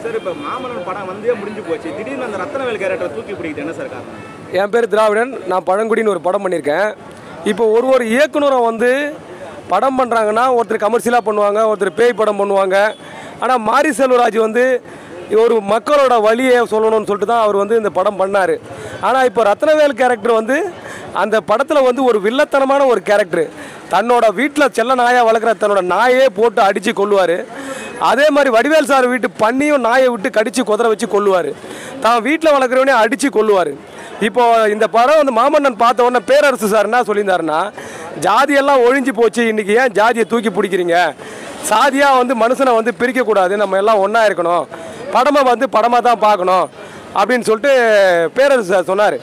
sir இப்போ மாமன்னன் படம் வந்தே முடிஞ்சு போச்சு திடீர்னு அந்த ரத்னவேல் கேரக்டர் தூக்கி பிடிக்கிட்டு என்ன சார் காரணம் என் பேர் திராவிடன் நான் பழங்குடின்னு ஒரு படம் பண்ணியிருக்கேன் இப்போ ஒரு ஒரு இயக்குனரும் வந்து படம் பண்ணுறாங்கன்னா ஒருத்தர் கமர்ஷியலாக பண்ணுவாங்க ஒருத்தர் பேய் படம் பண்ணுவாங்க ஆனால் மாரி செல்வராஜ் வந்து ஒரு மக்களோட வழியை சொல்லணும்னு சொல்லிட்டு தான் அவர் வந்து இந்த படம் பண்ணார் ஆனால் இப்போ ரத்னவேல் கேரக்டர் வந்து அந்த படத்தில் வந்து ஒரு வில்லத்தனமான ஒரு கேரக்டர் தன்னோட வீட்டில் செல்ல நாயாக வளர்க்குற தன்னோட நாயே போட்டு அடித்து கொள்ளுவார் அதே மாதிரி வடிவேல் சார் வீட்டு பண்ணியும் நாயை விட்டு கடித்து குதிரை வச்சு கொள்ளுவார் தான் வீட்டில் வளர்க்குறவனே அடித்து கொள்ளுவார் இப்போ இந்த படம் வந்து மாமன்னன் பார்த்த உடனே பேரரசு சார் என்ன சொல்லியிருந்தாருன்னா ஜாதியெல்லாம் ஒழிஞ்சு போச்சு இன்னைக்கு ஏன் ஜாதியை தூக்கி பிடிக்கிறீங்க சாதியாக வந்து மனுஷனை வந்து பிரிக்கக்கூடாது நம்ம எல்லாம் ஒன்றா இருக்கணும் படமை வந்து படமாக தான் பார்க்கணும் அப்படின்னு சொல்லிட்டு பேரரசு சார் சொன்னார்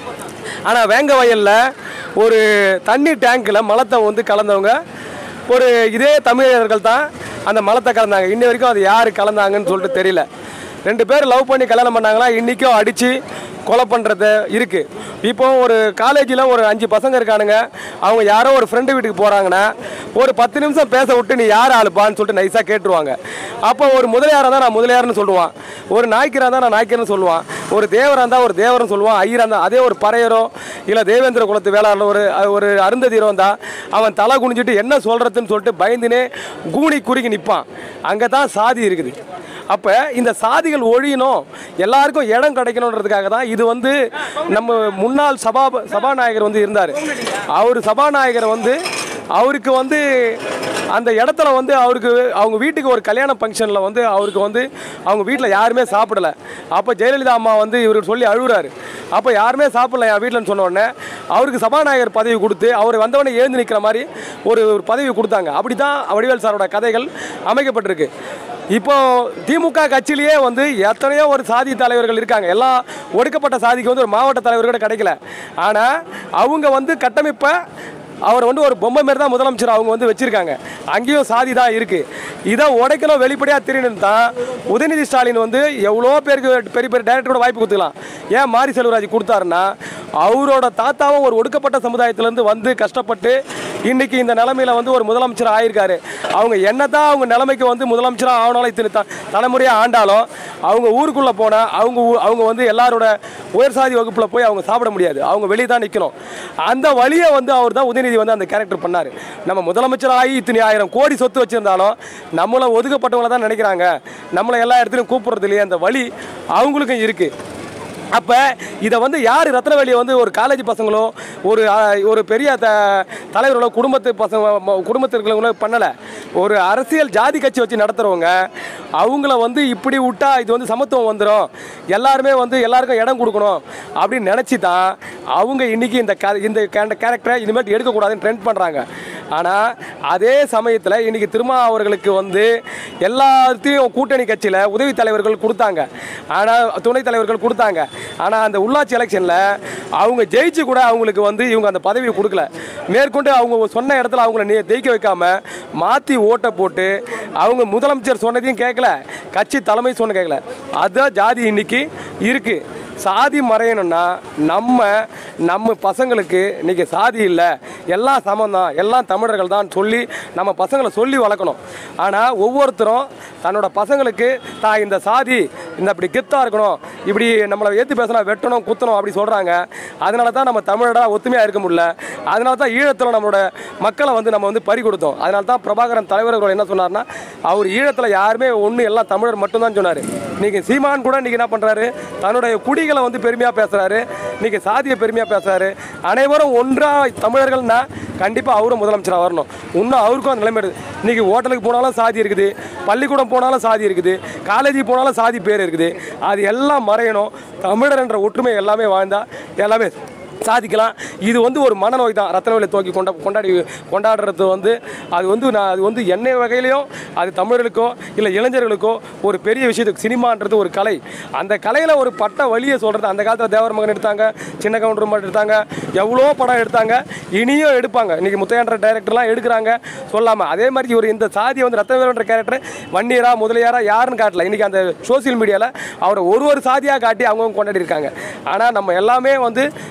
ஆனால் வேங்க வயலில் ஒரு தண்ணி டேங்க்கில் மலத்தை வந்து கலந்தவங்க ஒரு இதே தமிழர்கள் தான் அந்த மலத்தை கலந்தாங்க இன்னி வரைக்கும் அது யார் கலந்தாங்கன்னு சொல்லிட்டு தெரியல ரெண்டு பேர் லவ் பண்ணி கல்யாணம் பண்ணாங்களா இன்றைக்கும் அடித்து கொலை பண்ணுறது இருக்குது இப்போ ஒரு காலேஜில் ஒரு அஞ்சு பசங்க இருக்கானுங்க அவங்க யாரோ ஒரு ஃப்ரெண்டு வீட்டுக்கு போகிறாங்கன்னா ஒரு பத்து நிமிஷம் பேச விட்டு நீ யார் ஆளுப்பான்னு சொல்லிட்டு நைஸாக கேட்டுருவாங்க அப்போ ஒரு முதலியாராக தான் நான் முதலியார்னு சொல்லுவான் ஒரு நாய்க்கராக தான் நான் நாய்க்கர்னு சொல்லுவான் ஒரு தேவராக இருந்தால் ஒரு தேவர்னு சொல்லுவான் ஐயராக இருந்தால் அதே ஒரு பறையரோ இல்லை தேவேந்திர குலத்து வேளாளர் ஒரு ஒரு அருந்ததீரோ தான் அவன் தலை குனிஞ்சிட்டு என்ன சொல்கிறதுன்னு சொல்லிட்டு பயந்துனே கூனி குறுகி நிற்பான் அங்கே தான் சாதி இருக்குது அப்போ இந்த சாதிகள் ஒழியணும் எல்லாருக்கும் இடம் கிடைக்கணுன்றதுக்காக தான் இது வந்து நம்ம முன்னாள் சபா சபாநாயகர் வந்து இருந்தார் அவர் சபாநாயகரை வந்து அவருக்கு வந்து அந்த இடத்துல வந்து அவருக்கு அவங்க வீட்டுக்கு ஒரு கல்யாண ஃபங்க்ஷனில் வந்து அவருக்கு வந்து அவங்க வீட்டில் யாருமே சாப்பிடல அப்போ ஜெயலலிதா அம்மா வந்து இவருக்கு சொல்லி அழுகுறாரு அப்போ யாருமே சாப்பிடல என் வீட்டில்னு சொன்ன உடனே அவருக்கு சபாநாயகர் பதவி கொடுத்து அவர் வந்தவொடனே எழுந்து நிற்கிற மாதிரி ஒரு ஒரு பதவி கொடுத்தாங்க அப்படி தான் வடிவேல் சாரோட கதைகள் அமைக்கப்பட்டிருக்கு இப்போ திமுக கட்சியிலேயே வந்து எத்தனையோ ஒரு சாதி தலைவர்கள் இருக்காங்க எல்லா ஒடுக்கப்பட்ட சாதிக்கு வந்து ஒரு மாவட்ட தலைவர் கூட கிடைக்கல ஆனால் அவங்க வந்து கட்டமைப்பை அவர் வந்து ஒரு பொம்மை மாரி தான் முதலமைச்சர் அவங்க வந்து வச்சிருக்காங்க அங்கேயும் சாதி தான் இருக்கு இதை உடைக்கணும் வெளிப்படையாக தெரியணும் தான் உதயநிதி ஸ்டாலின் வந்து எவ்வளோ பேருக்கு பெரிய பெரிய டேரக்டர் கூட வாய்ப்பு கொடுத்துக்கலாம் ஏன் மாரி செல்வராஜ் கொடுத்தாருன்னா அவரோட தாத்தாவும் ஒரு ஒடுக்கப்பட்ட சமுதாயத்திலேருந்து வந்து கஷ்டப்பட்டு இன்னைக்கு இந்த நிலைமையில வந்து ஒரு முதலமைச்சர் ஆயிருக்காரு அவங்க என்னதான் அவங்க நிலைமைக்கு வந்து முதலமைச்சராக ஆகணும் இத்தனை த தலைமுறையாக ஆண்டாலும் அவங்க ஊருக்குள்ளே போனால் அவங்க ஊ- அவங்க வந்து எல்லாரோட உயர் சாதி வகுப்பில் போய் அவங்க சாப்பிட முடியாது அவங்க வெளியே தான் நிற்கணும் அந்த வழியை வந்து அவர் தான் உதயநிதி வந்து அந்த கேரக்டர் பண்ணார் நம்ம முதலமைச்சர் ஆகி இத்தனை ஆயிரம் கோடி சொத்து வச்சுருந்தாலும் நம்மளை ஒதுக்கப்பட்டவங்கள தான் நினைக்கிறாங்க நம்மளை எல்லா இடத்துலையும் கூப்பிடுறது இல்லையே அந்த வழி அவங்களுக்கும் இருக்குது அப்போ இதை வந்து யார் ரத்னவேலியை வந்து ஒரு காலேஜ் பசங்களோ ஒரு ஆ, ஒரு பெரிய த தலைவர்களோ குடும்பத்து பசங்க ம- குடும்பத்திற்குள்ளவங்களோ பண்ணலை ஒரு அரசியல் ஜாதி கட்சி வச்சு நடத்துகிறவங்க அவங்கள வந்து இப்படி விட்டா இது வந்து சமத்துவம் வந்துடும் எல்லாருமே வந்து எல்லாருக்கும் இடம் கொடுக்கணும் அப்படின்னு நினச்சி தான் அவங்க இன்னைக்கு இந்த க இந்த கேரக்டரை இனிமேல் எடுக்கக்கூடாதுன்னு ட்ரெண்ட் பண்ணுறாங்க ஆனால் அதே சமயத்தில் இன்னைக்கு திருமா அவர்களுக்கு வந்து எல்லாத்தையும் கூட்டணி கட்சியில் உதவி தலைவர்கள் கொடுத்தாங்க ஆனால் துணைத் தலைவர்கள் கொடுத்தாங்க ஆனால் அந்த உள்ளாட்சி எலெக்ஷனில் அவங்க ஜெயிச்சு கூட அவங்களுக்கு வந்து இவங்க அந்த பதவியை கொடுக்கல மேற்கொண்டு அவங்க சொன்ன இடத்துல அவங்கள நீ ஜெயிக்க வைக்காம மாற்றி ஓட்டை போட்டு அவங்க முதலமைச்சர் சொன்னதையும் கேட்கல கட்சி தலைமை சொன்ன கேட்கல அதுதான் ஜாதி இன்னைக்கு இருக்குது சாதி மறையணும்னா நம்ம நம்ம பசங்களுக்கு இன்னைக்கு சாதி இல்லை எல்லாம் சமம் தான் எல்லாம் தமிழர்கள் தான் சொல்லி நம்ம பசங்களை சொல்லி வளர்க்கணும் ஆனால் ஒவ்வொருத்தரும் தன்னோட பசங்களுக்கு தான் இந்த சாதி இந்த இப்படி கெத்தாக இருக்கணும் இப்படி நம்மளை ஏற்றி பேசினா வெட்டணும் குத்தணும் அப்படி சொல்கிறாங்க அதனால தான் நம்ம தமிழடா ஒத்துமையாக இருக்க முடியல அதனால தான் ஈழத்தில் நம்மளோட மக்களை வந்து நம்ம வந்து பறி கொடுத்தோம் அதனால தான் பிரபாகரன் தலைவர் அவர்கள் என்ன சொன்னார்னா அவர் ஈழத்தில் யாருமே ஒன்று எல்லாம் தமிழர் மட்டும்தான் சொன்னார் இன்னைக்கு சீமான் கூட இன்னைக்கு என்ன பண்ணுறாரு தன்னுடைய குடிகளை வந்து பெருமையாக பேசுகிறாரு இன்னைக்கு சாதியை பெருமையாக பேசுகிறாரு அனைவரும் ஒன்றாக தமிழர்கள்னா கண்டிப்பாக அவரும் முதலமைச்சராக வரணும் இன்னும் அவருக்கும் அந்த நிலைமை இருக்குது இன்னைக்கு ஹோட்டலுக்கு போனாலும் சாதி இருக்குது பள்ளிக்கூடம் போனாலும் சாதி இருக்குது காலேஜுக்கு போனாலும் சாதி பேர் இருக்குது அது எல்லாம் மறையணும் தமிழர் என்ற ஒற்றுமை எல்லாமே வாழ்ந்தா எல்லாமே சாதிக்கலாம் இது வந்து ஒரு மனநோய் தான் ரத்தனவேலை தூக்கி கொண்டா கொண்டாடி கொண்டாடுறது வந்து அது வந்து நான் அது வந்து என்ன வகையிலையும் அது தமிழர்களுக்கோ இல்லை இளைஞர்களுக்கோ ஒரு பெரிய விஷயத்துக்கு சினிமான்றது ஒரு கலை அந்த கலையில் ஒரு பட்ட வழியை சொல்கிறது அந்த காலத்தில் தேவர் மகன் எடுத்தாங்க சின்ன கவுண்டர் மகன் எடுத்தாங்க எவ்வளோ படம் எடுத்தாங்க இனியும் எடுப்பாங்க இன்றைக்கி முத்தையான்ற டைரக்டர்லாம் எடுக்கிறாங்க சொல்லாமல் அதே மாதிரி ஒரு இந்த சாதியை வந்து ரத்தனவேலன்ற கேரக்டர் வன்னியரா முதலியாரா யாருன்னு காட்டல இன்றைக்கி அந்த சோசியல் மீடியாவில் அவரை ஒரு ஒரு சாதியாக காட்டி அவங்கவுங்க கொண்டாடி இருக்காங்க ஆனால் நம்ம எல்லாமே வந்து தமிழராக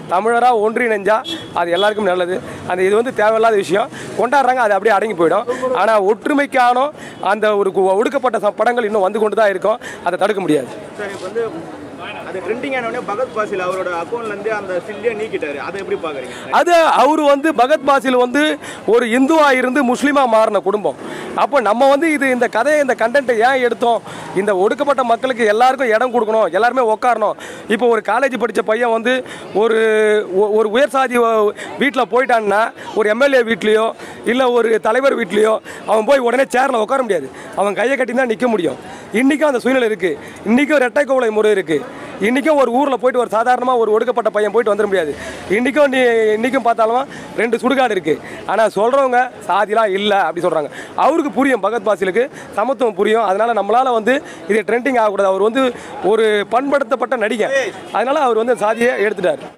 எல்லாரும் ஒன்றிணைஞ்சா அது எல்லாருக்கும் நல்லது அந்த இது வந்து தேவையில்லாத விஷயம் கொண்டாடுறாங்க அது அப்படியே அடங்கி போயிடும் ஆனால் ஒற்றுமைக்கான அந்த ஒரு கு- ஒடுக்கப்பட்ட ச- படங்கள் இன்னும் வந்து கொண்டு தான் இருக்கும் அதை தடுக்க முடியாது சார் இப்போ வந்து அது ட்ரெண்டிங் ஆனவொடனே பகத் பாசில் அவரோட அக்கௌண்ட்ல இருந்து அந்த சில்லியை நீக்கிட்டாரு அதை எப்படி பாக்குறீங்க அது அவர் வந்து பகத் பாசில் வந்து ஒரு இந்துவா இருந்து முஸ்லீமா மாறின குடும்பம் அப்போ நம்ம வந்து இது இந்த கதையை இந்த கண்டென்ட்டை ஏன் எடுத்தோம் இந்த ஒடுக்கப்பட்ட மக்களுக்கு எல்லாருக்கும் இடம் கொடுக்கணும் எல்லாருமே உட்காரணும் இப்போ ஒரு காலேஜ் படித்த பையன் வந்து ஒரு ஒ- ஒரு உயர் சாதி வீட்டில் போயிட்டான்னா ஒரு எம்எல்ஏ வீட்லேயோ இல்லை ஒரு தலைவர் வீட்லேயோ அவன் போய் உடனே சேரில் உட்கார முடியாது அவன் கையை கட்டி தான் நிற்க முடியும் இன்றைக்கும் அந்த சூழ்நிலை இருக்குது இன்றைக்கும் ரெட்டை கோவலை முறை இருக்குது இன்றைக்கும் ஒரு ஊரில் போயிட்டு ஒரு சாதாரணமாக ஒரு ஒடுக்கப்பட்ட பையன் போயிட்டு வந்துட முடியாது இன்றைக்கும் நீ இன்றைக்கும் பார்த்தாலும் ரெண்டு சுடுகாடு இருக்குது ஆனால் சொல்கிறவங்க சாதிலாம் இல்லை அப்படி சொல்கிறாங்க அவருக்கு புரியும் பகத் பாசிலுக்கு சமத்துவம் புரியும் அதனால் நம்மளால் வந்து இது ட்ரெண்டிங் ஆகக்கூடாது அவர் வந்து ஒரு பண்படுத்தப்பட்ட நடிகை அதனால் அவர் வந்து சாதியை எடுத்துட்டார்